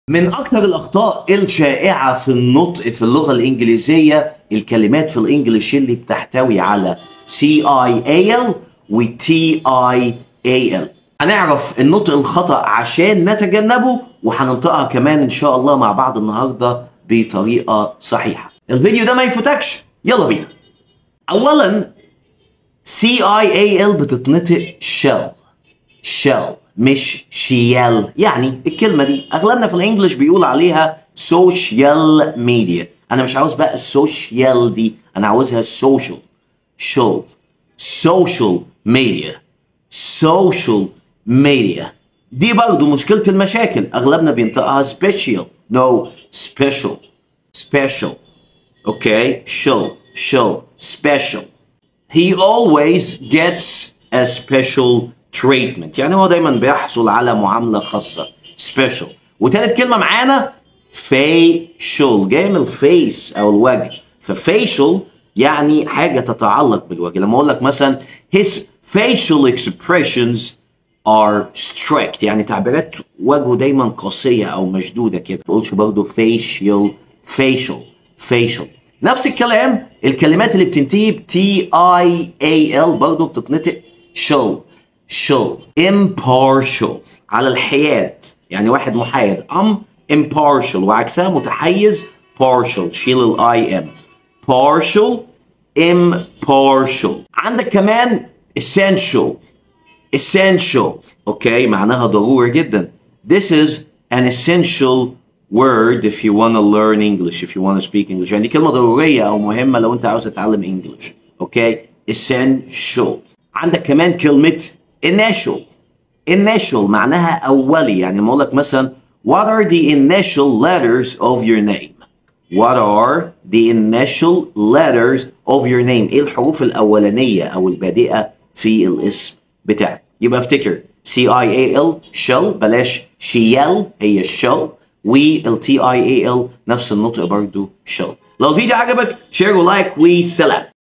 من أكثر الأخطاء الشائعة في النطق في اللغة الإنجليزية الكلمات في الإنجليش اللي بتحتوي على C-I-A-L و T-I-A-L هنعرف النطق الخطأ عشان نتجنبه وهننطقها كمان إن شاء الله مع بعض النهاردة بطريقة صحيحة الفيديو ده ما يفوتكش يلا بينا أولا C-I-A-L بتتنطق shell shell مش شيال يعني الكلمة دي أغلبنا في الإنجليش بيقول عليها سوشيال ميديا أنا مش عاوز بقى السوشيال دي أنا عاوزها سوشيال شول سوشيال ميديا سوشيال ميديا دي برضو مشكلة المشاكل أغلبنا بينطقها سبيشال نو سبيشال سبيشال أوكي شول شول سبيشال he always gets a special treatment يعني هو دايما بيحصل على معاملة خاصة special وتالت كلمة معانا facial جاية من الفيس أو الوجه فfacial يعني حاجة تتعلق بالوجه لما أقول لك مثلا his facial expressions are strict يعني تعبيرات وجهه دايما قاسية أو مشدودة كده ما تقولش برضه facial facial facial نفس الكلام الكلمات اللي بتنتهي ب T I A L برضه بتتنطق shall shall impartial على الحياد يعني واحد محايد am impartial وعكسها متحيز partial شيل الاي ام partial impartial عندك كمان essential essential اوكي معناها ضروري جدا this is an essential word if you want to learn English if you want to speak English يعني دي كلمة ضرورية أو مهمة لو أنت عاوز تتعلم English اوكي essential عندك كمان كلمة initial initial معناها أولي يعني لما أقول لك مثلا what are the initial letters of your name what are the initial letters of your name ايه الحروف الأولانية أو البادئة في الاسم بتاعك يبقى افتكر C I A L shell بلاش شيال هي shell وال T I A L نفس النطق برضو shell لو الفيديو عجبك شير ولايك وسلام